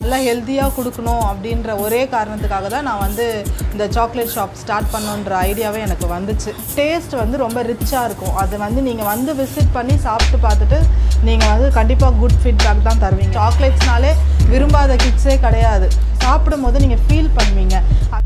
நல்லா ஹெல்த்தியாக கொடுக்கணும் அப்படின்ற ஒரே காரணத்துக்காக தான் நான் வந்து இந்த சாக்லேட் ஷாப் ஸ்டார்ட் பண்ணணுன்ற ஐடியாவே எனக்கு வந்துச்சு டேஸ்ட் வந்து ரொம்ப ரிச்சாக இருக்கும் அது வந்து நீங்கள் வந்து விசிட் பண்ணி சாப்பிட்டு பார்த்துட்டு நீங்கள் வந்து கண்டிப்பாக குட் ஃபீட்பேக் தான் தருவீங்க சாக்லேட்ஸ்னாலே விரும்பாத கிட்ஸே கிடையாது சாப்பிடும்போது நீங்கள் ஃபீல் பண்ணுவீங்க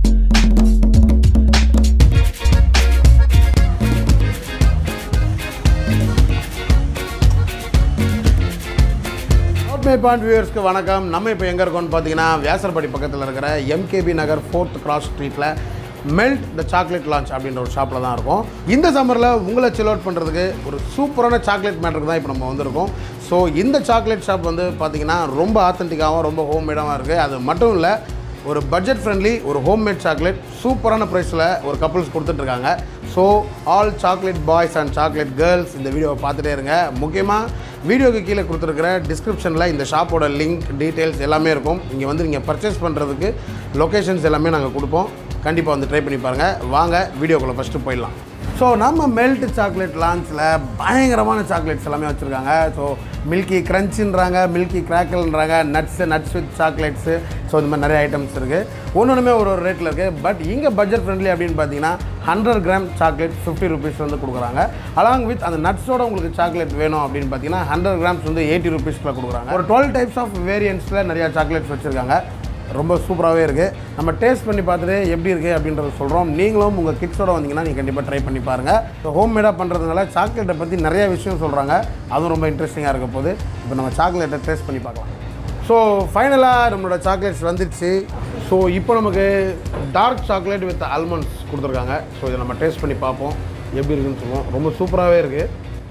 மை பாயிண்ட் வியூவர்ஸ்க்கு வணக்கம் நம்ம இப்போ எங்கே இருக்கோம்னு பார்த்தீங்கன்னா வியாசர்பாடி பக்கத்தில் இருக்கிற எம்கேபி நகர் ஃபோர்த் கிராஸ் ஸ்ட்ரீட்டில் மெல்ட் த சாக்லேட் லான்ச் அப்படின்ற ஒரு ஷாப்பில் தான் இருக்கும் இந்த சம்மரில் உங்களை சில் அவுட் பண்ணுறதுக்கு ஒரு சூப்பரான சாக்லேட் மேட்டருக்கு தான் இப்போ நம்ம வந்திருக்கோம் ஸோ இந்த சாக்லேட் ஷாப் வந்து பார்த்தீங்கன்னா ரொம்ப ஆத்தென்டிக்காகவும் ரொம்ப ஹோம்மேடாகவும் இருக்குது அது மட்டும் இல்லை ஒரு பட்ஜெட் ஃப்ரெண்ட்லி ஒரு ஹோம்மேட் சாக்லேட் சூப்பரான ப்ரைஸில் ஒரு கப்புள்ஸ் கொடுத்துட்ருக்காங்க so all chocolate boys and chocolate girls இந்த வீடியோவை பார்த்துட்டே இருங்க முக்கியமாக வீடியோக்கு கீழே கொடுத்துருக்கிற டிஸ்கிரிப்ஷனில் இந்த ஷாப்போட லிங்க் டீட்டெயில்ஸ் எல்லாமே இருக்கும் இங்கே வந்து நீங்கள் பர்ச்சேஸ் பண்ணுறதுக்கு லொக்கேஷன்ஸ் எல்லாமே நாங்கள் கொடுப்போம் கண்டிப்பாக வந்து ட்ரை பண்ணி பாருங்கள் வாங்க வீடியோக்குள்ளே ஃபஸ்ட்டு போயிடலாம் ஸோ நம்ம மெல்ட் சாக்லேட் லான்ச்சில் பயங்கரமான சாக்லேட்ஸ் எல்லாமே வச்சுருக்காங்க ஸோ மில்கி க்ரன்ச்சுன்றாங்க மில்கி கிராக்கல்ன்றாங்க nuts nuts with chocolates so இந்த மாதிரி நிறைய ஐட்டம்ஸ் இருக்குது ஒன்று ஒன்றுமே ஒரு ஒரு ரேட்டில் இருக்குது பட் இங்கே பட்ஜெட் ஃப்ரெண்ட்லி அப்படின்னு பார்த்தீங்கன்னா hundred gram chocolate fifty rupees வந்து கொடுக்குறாங்க அலாங் வித் அந்த நட்ஸோட உங்களுக்கு சாக்லேட் வேணும் அப்படின்னு பார்த்தீங்கன்னா ஹண்ட்ரட் கிராம்ஸ் வந்து எயிட்டி ருபீஸில் கொடுக்குறாங்க ஒரு டுவெல் டைப்ஸ் ஆஃப் வேரியன்ஸில் நிறையா சாக்லேட்ஸ் வச்சுருக்காங்க ரொம்ப சூப்பராகவே இருக்குது நம்ம டேஸ்ட் பண்ணி பார்த்துட்டு எப்படி இருக்குது அப்படின்றத சொல்கிறோம் நீங்களும் உங்கள் கிட்ஸோட வந்தீங்கன்னா நீங்கள் கண்டிப்பாக ட்ரை பண்ணி பாருங்கள் ஸோ ஹோம் மேடாக பண்ணுறதுனால சாக்லேட்டை பற்றி நிறைய விஷயம் சொல்கிறாங்க அதுவும் ரொம்ப இன்ட்ரெஸ்டிங்காக இருக்க போது இப்போ நம்ம சாக்லேட்டை டேஸ்ட் பண்ணி பார்க்கலாம் ஸோ ஃபைனலாக நம்மளோட சாக்லேட்ஸ் வந்துடுச்சு ஸோ இப்போ நமக்கு டார்க் சாக்லேட் வித் ஆல்மண்ட்ஸ் கொடுத்துருக்காங்க ஸோ இதை நம்ம டேஸ்ட் பண்ணி பார்ப்போம் எப்படி இருக்குன்னு சொல்லுவோம் ரொம்ப சூப்பராகவே இருக்குது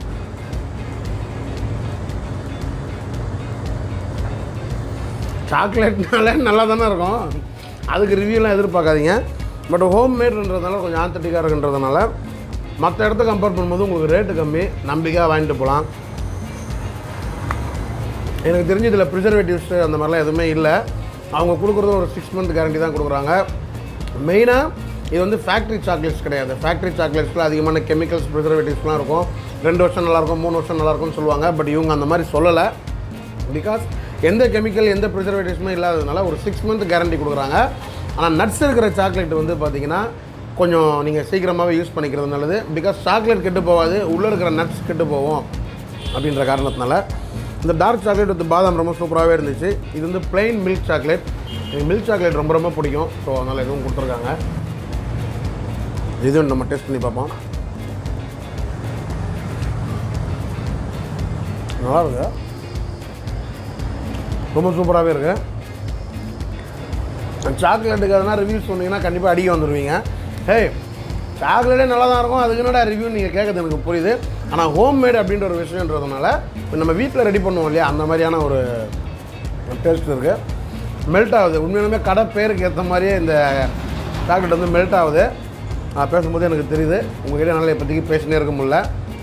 சாக்லேட்னால நல்லா தானே இருக்கும் அதுக்கு ரிவ்யூலாம் எதிர்பார்க்காதீங்க பட் ஹோம் மேட்ன்றதுனால கொஞ்சம் ஆத்தட்டிக்காக இருக்குன்றதுனால மற்ற இடத்த கம்பேர் பண்ணும்போது உங்களுக்கு ரேட்டு கம்மி நம்பிக்கையாக வாங்கிட்டு போகலாம் எனக்கு தெரிஞ்சு இதில் ப்ரிசர்வேட்டிவ்ஸ் அந்த மாதிரிலாம் எதுவுமே இல்லை அவங்க கொடுக்குறது ஒரு சிக்ஸ் மந்த் கேரண்டி தான் கொடுக்குறாங்க மெயினாக இது வந்து ஃபேக்ட்ரி சாக்லேட்ஸ் கிடையாது ஃபேக்ட்ரி சாக்லேட்ஸில் அதிகமான கெமிக்கல்ஸ் ப்ரிசர்வேட்டிவ்ஸ்லாம் இருக்கும் ரெண்டு வருஷம் நல்லாயிருக்கும் மூணு வருஷம் நல்லாயிருக்கும்னு சொல்லுவாங்க பட் இவங்க அந்த மாதிரி சொல்லலை பிகாஸ் எந்த கெமிக்கல் எந்த ப்ரிசர்வேட்டிவ்ஸுமே இல்லாததுனால ஒரு சிக்ஸ் மந்த் கேரண்டி கொடுக்குறாங்க ஆனால் நட்ஸ் இருக்கிற சாக்லேட் வந்து பார்த்தீங்கன்னா கொஞ்சம் நீங்கள் சீக்கிரமாகவே யூஸ் பண்ணிக்கிறது நல்லது பிகாஸ் சாக்லேட் கெட்டு போகாது உள்ளே இருக்கிற நட்ஸ் கெட்டு போகும் அப்படின்ற காரணத்தினால இந்த டார்க் சாக்லேட் வித் பாதாம் ரொம்ப சூப்பராகவே இருந்துச்சு இது வந்து பிளெயின் மில்க் சாக்லேட் எனக்கு மில்க் சாக்லேட் ரொம்ப ரொம்ப பிடிக்கும் ஸோ அதனால் எதுவும் கொடுத்துருக்காங்க இதுவும் நம்ம டேஸ்ட் பண்ணி பார்ப்போம் நல்லா இருக்கு ரொம்ப சூப்பராகவே இருக்கு சாக்லேட்டுக்கு எதனா ரிவ்யூ சொன்னீங்கன்னா கண்டிப்பாக அடிக்க வந்துடுவீங்க ஹே சாக்லேட்டே நல்லா தான் இருக்கும் அதுக்கு என்னடா ரிவ்யூ நீங்கள் கேட்குறது எனக்கு புரியுது ஆனால் ஹோம் மேட் அப்படின்ற ஒரு விஷயன்றதுனால இப்போ நம்ம வீட்டில் ரெடி பண்ணுவோம் இல்லையா அந்த மாதிரியான ஒரு டேஸ்ட் இருக்குது மெல்ட் ஆகுது உண்மையிலுமே கடை பேருக்கு ஏற்ற மாதிரியே இந்த சாக்லேட் வந்து மெல்ட் ஆகுது நான் பேசும்போது எனக்கு தெரியுது உங்ககிட்ட என்னால் இப்போதைக்கு பேசினே இருக்க முடியல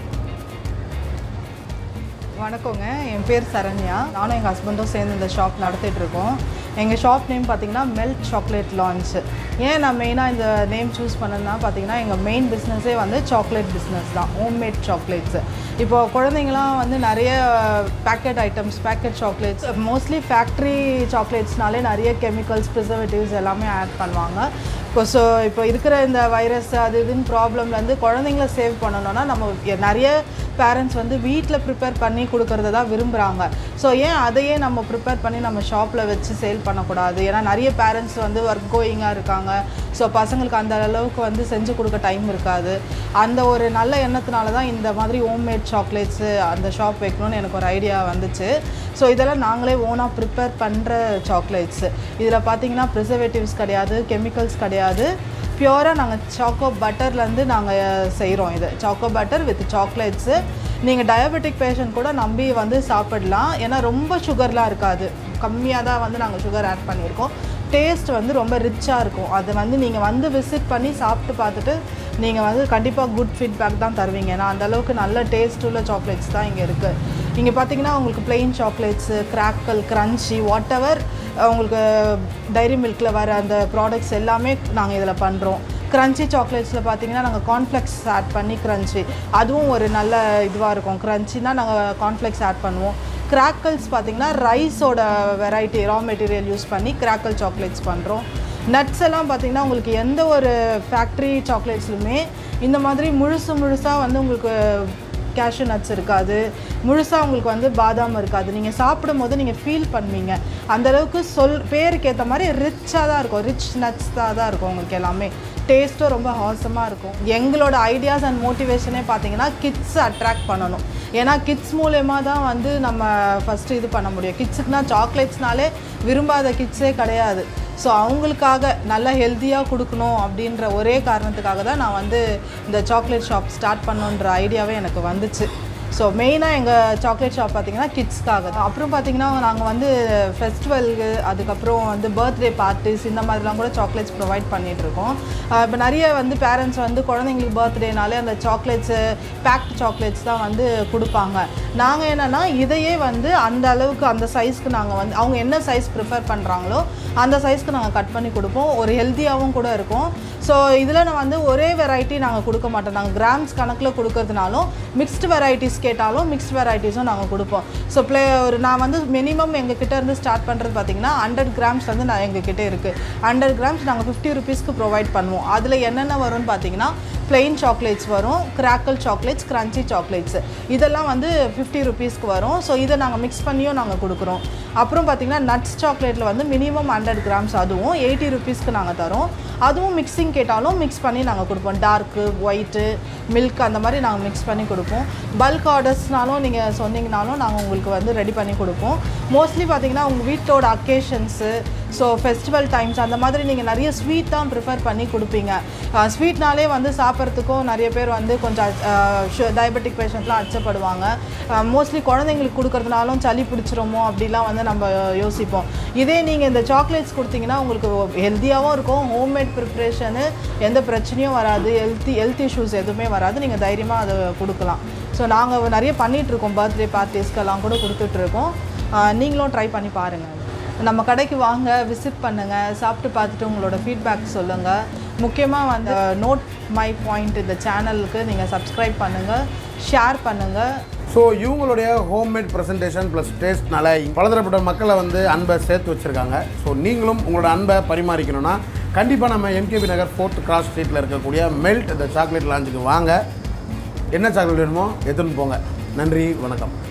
வணக்கங்க என் பேர் சரண்யா நானும் எங்கள் ஹஸ்பண்டும் சேர்ந்து இந்த ஷாப் நடத்திட்டு இருக்கோம் எங்கள் ஷாப் நேம் பார்த்தீங்கன்னா மெல்ட் சாக்லேட் லான்ச் ஏன் நான் மெயினாக இந்த நேம் சூஸ் பண்ணேன்னா பார்த்தீங்கன்னா எங்கள் மெயின் பிஸ்னஸே வந்து சாக்லேட் பிஸ்னஸ் தான் ஹோம்மேட் சாக்லேட்ஸு இப்போ குழந்தைங்களாம் வந்து நிறைய packet items packet chocolates mostly factory சாக்லேட்ஸ்னாலே நிறைய கெமிக்கல்ஸ் ப்ரிசர்வேட்டிவ்ஸ் எல்லாமே ஆட் பண்ணுவாங்க இப்போ ஸோ இப்போ இருக்கிற இந்த வைரஸ் அது இதுன்னு ப்ராப்ளம்லேருந்து குழந்தைங்கள சேவ் பண்ணணும்னா நம்ம எ- நிறைய பேரண்ட்ஸ் வந்து வீட்டில் ப்ரிப்பேர் பண்ணி கொடுக்கறத தான் விரும்புகிறாங்க ஸோ ஏன் அதையே நம்ம ப்ரிப்பேர் பண்ணி நம்ம ஷாப்பில் வச்சு சேல் பண்ணக்கூடாது ஏன்னா நிறைய பேரண்ட்ஸ் வந்து ஒர்க் கோயிங்காக இருக்காங்க ஸோ பசங்களுக்கு அந்த அளவுக்கு வந்து செஞ்சு கொடுக்க டைம் இருக்காது அந்த ஒரு நல்ல எண்ணத்தினால தான் இந்த மாதிரி ஹோம்மேட் சாக்லேட்ஸு அந்த ஷாப் வைக்கணும்னு எனக்கு ஒரு ஐடியா வந்துச்சு ஸோ இதெல்லாம் நாங்களே ஓனாக ப்ரிப்பேர் பண்ணுற சாக்லேட்ஸு இதில் பார்த்தீங்கன்னா ப்ரிசர்வேட்டிவ்ஸ் கிடையாது கெமிக்கல்ஸ் கிடையாது பியூராக நாங்கள் சாக்கோ பட்டர்லேருந்து நாங்கள் செய்கிறோம் இது சாக்கோ பட்டர் வித் சாக்லேட்ஸு நீங்கள் டயபெட்டிக் பேஷண்ட் கூட நம்பி வந்து சாப்பிடலாம் ஏன்னா ரொம்ப சுகர்லாம் இருக்காது கம்மியாக தான் வந்து நாங்கள் சுகர் ஆட் பண்ணியிருக்கோம் டேஸ்ட் வந்து ரொம்ப ரிச்சாக இருக்கும் அது வந்து நீங்கள் வந்து விசிட் பண்ணி சாப்பிட்டு பார்த்துட்டு நீங்கள் வந்து கண்டிப்பாக குட் ஃபீட்பேக் தான் தருவீங்க ஏன்னா அந்த அளவுக்கு நல்ல டேஸ்ட் உள்ள சாக்லேட்ஸ் தான் இங்கே இருக்குது இங்கே பார்த்தீங்கன்னா உங்களுக்கு plain chocolates crackle crunchy whatever உங்களுக்கு டைரி மில்கில் வர அந்த ப்ராடக்ட்ஸ் எல்லாமே நாங்கள் இதில் பண்ணுறோம் க்ரன்ச்சி சாக்லேட்ஸில் பார்த்தீங்கன்னா நாங்கள் கார்ன்ஃப்ளெக்ஸ் ஆட் பண்ணி க்ரன்ச்சி அதுவும் ஒரு நல்ல இதுவாக இருக்கும் க்ரன்ச்சினா நாங்கள் கார்ன்ஃப்ளெக்ஸ் ஆட் பண்ணுவோம் கிராக்கல்ஸ் பார்த்தீங்கன்னா ரைஸோட வெரைட்டி ரா மெட்டீரியல் யூஸ் பண்ணி கிராக்கல் சாக்லேட்ஸ் பண்ணுறோம் நட்ஸ் எல்லாம் பார்த்தீங்கன்னா உங்களுக்கு எந்த ஒரு ஃபேக்ட்ரி சாக்லேட்ஸ்லுமே இந்த மாதிரி முழுசு முழுசாக வந்து உங்களுக்கு கேஷ்யூ நட்ஸ் இருக்காது முழுசாக உங்களுக்கு வந்து பாதாம் இருக்காது நீங்கள் சாப்பிடும் போது நீங்கள் ஃபீல் பண்ணுவீங்க அந்த அளவுக்கு சொல் பேருக்கு ஏற்ற மாதிரி ரிச்சாக தான் இருக்கும் ரிச் நட்ஸ் தான் தான் இருக்கும் உங்களுக்கு எல்லாமே டேஸ்ட்டும் ரொம்ப ஹாசமாக இருக்கும் எங்களோட ஐடியாஸ் அண்ட் மோட்டிவேஷனே பார்த்தீங்கன்னா கிட்ஸ் அட்ராக்ட் பண்ணணும் ஏன்னா கிட்ஸ் மூலயமா தான் வந்து நம்ம ஃபஸ்ட்டு இது பண்ண முடியும் கிட்ஸுக்குனா சாக்லேட்ஸ்னாலே விரும்பாத கிட்ஸே கிடையாது ஸோ அவங்களுக்காக நல்லா ஹெல்த்தியாக கொடுக்கணும் அப்படின்ற ஒரே காரணத்துக்காக தான் நான் வந்து இந்த சாக்லேட் ஷாப் ஸ்டார்ட் பண்ணுன்ற ஐடியாவே எனக்கு வந்துச்சு ஸோ மெயினாக எங்கள் சாக்லேட் ஷாப் பார்த்தீங்கன்னா கிட்ஸ்க்காக தான் அப்புறம் பார்த்தீங்கன்னா நாங்கள் வந்து ஃபெஸ்டிவலுக்கு அதுக்கப்புறம் வந்து பர்த்டே பார்ட்டிஸ் இந்த மாதிரிலாம் கூட சாக்லேட்ஸ் ப்ரொவைட் பண்ணிகிட்டு இருக்கோம் இப்போ நிறைய வந்து பேரண்ட்ஸ் வந்து குழந்தைங்களுக்கு பர்த்டேனாலே அந்த சாக்லேட்ஸு பேக்ட் சாக்லேட்ஸ் தான் வந்து கொடுப்பாங்க நாங்கள் என்னென்னா இதையே வந்து அந்த அளவுக்கு அந்த சைஸ்க்கு நாங்கள் வந்து அவங்க என்ன சைஸ் ப்ரிஃபர் பண்ணுறாங்களோ அந்த சைஸ்க்கு நாங்கள் கட் பண்ணி கொடுப்போம் ஒரு ஹெல்த்தியாகவும் கூட இருக்கும் ஸோ இதில் நான் வந்து ஒரே வெரைட்டி நாங்கள் கொடுக்க மாட்டோம் நாங்கள் கிராம்ஸ் கணக்கில் கொடுக்கறதுனாலும் மிக்ஸ்டு வெரைட்டிஸ் கேட்டாலும் மிக்ஸ்ட் வெரைட்டிஸும் நாங்கள் கொடுப்போம் ஸோ ப்ளே ஒரு நான் வந்து மினிமம் எங்கள் கிட்ட இருந்து ஸ்டார்ட் பண்ணுறது பார்த்தீங்கன்னா ஹண்ட்ரட் கிராம்ஸ் வந்து நான் எங்கள் கிட்ட இருக்குது ஹண்ட்ரட் கிராம்ஸ் நாங்கள் ஃபிஃப்டி ருபீஸ்க்கு ப்ரொவைட் பண்ணுவோம் அதில் என்னென்ன வரும்னு பார்த்தீங்கன்னா plain சாக்லேட்ஸ் வரும் கிராக்கல் சாக்லேட்ஸ் கிரன்ச்சி சாக்லேட்ஸ் இதெல்லாம் வந்து ஃபிஃப்டி ருபீஸ்க்கு வரும் ஸோ இதை நாங்கள் மிக்ஸ் பண்ணியும் நாங்கள் கொடுக்குறோம் அப்புறம் பார்த்தீங்கன்னா நட்ஸ் சாக்லேட்டில் வந்து மினிமம் ஹண்ட்ரட் கிராம்ஸ் அதுவும் எயிட்டி ருபீஸ்க்கு நாங்கள் தரோம் அதுவும் மிக்சிங் கேட்டாலும் மிக்ஸ் பண்ணி நாங்கள் கொடுப்போம் டார்க்கு ஒயிட்டு மில்க் அந்த மாதிரி நாங்கள் மிக்ஸ் பண்ணி கொடுப்போம் பல்க் ஆர்டர்ஸ்னாலும் நீங்கள் சொன்னீங்கனாலும் நாங்கள் உங்களுக்கு வந்து ரெடி பண்ணி கொடுப்போம் மோஸ்ட்லி பார்த்தீங்கன்னா உங்கள் வீட்டோட அக்கேஷன்ஸு ஸோ ஃபெஸ்டிவல் டைம்ஸ் அந்த மாதிரி நீங்கள் நிறைய ஸ்வீட் தான் ப்ரிஃபர் பண்ணி கொடுப்பீங்க ஸ்வீட்னாலே வந்து சாப்பிட்றதுக்கும் நிறைய பேர் வந்து கொஞ்சம் டயபெட்டிக் பேஷண்ட்லாம் அச்சப்படுவாங்க மோஸ்ட்லி குழந்தைங்களுக்கு கொடுக்கறதுனாலும் சளி பிடிச்சிருமோ அப்படிலாம் வந்து நம்ம யோசிப்போம் இதே நீங்கள் இந்த சாக்லேட்ஸ் கொடுத்தீங்கன்னா உங்களுக்கு ஹெல்த்தியாகவும் இருக்கும் ஹோம்மேட் ப்ரிப்ரேஷனு எந்த பிரச்சனையும் வராது ஹெல்த்தி ஹெல்த் இஷ்யூஸ் எதுவுமே வராது நீங்கள் தைரியமாக அதை கொடுக்கலாம் ஸோ நாங்கள் நிறைய பண்ணிகிட்ருக்கோம் பர்த்டே பார்ட்டிஸ்க்கெல்லாம் கூட கொடுத்துட்ருக்கோம் நீங்களும் ட்ரை பண்ணி பாருங்கள் நம்ம கடைக்கு வாங்க விசிட் பண்ணுங்கள் சாப்பிட்டு பார்த்துட்டு உங்களோட ஃபீட்பேக் சொல்லுங்கள் முக்கியமாக வந்து நோட் மை பாயிண்ட் இந்த சேனலுக்கு நீங்கள் சப்ஸ்கிரைப் பண்ணுங்கள் ஷேர் பண்ணுங்கள் ஸோ இவங்களுடைய ஹோம்மேட் ப்ரெசன்டேஷன் ப்ளஸ் டேஸ்ட்னால பலதரப்பட்ட மக்களை வந்து அன்பை சேர்த்து வச்சுருக்காங்க ஸோ நீங்களும் உங்களோட அன்பை பரிமாறிக்கணும்னா கண்டிப்பாக நம்ம எம்கேபி நகர் ஃபோர்த் கிராஸ் ஸ்ட்ரீட்டில் இருக்கக்கூடிய மெல்ட் இந்த சாக்லேட் லாஞ்சுக்கு வாங்க என்ன சாக்லேட் வேணுமோ எடுத்துன்னு போங்க நன்றி வணக்கம்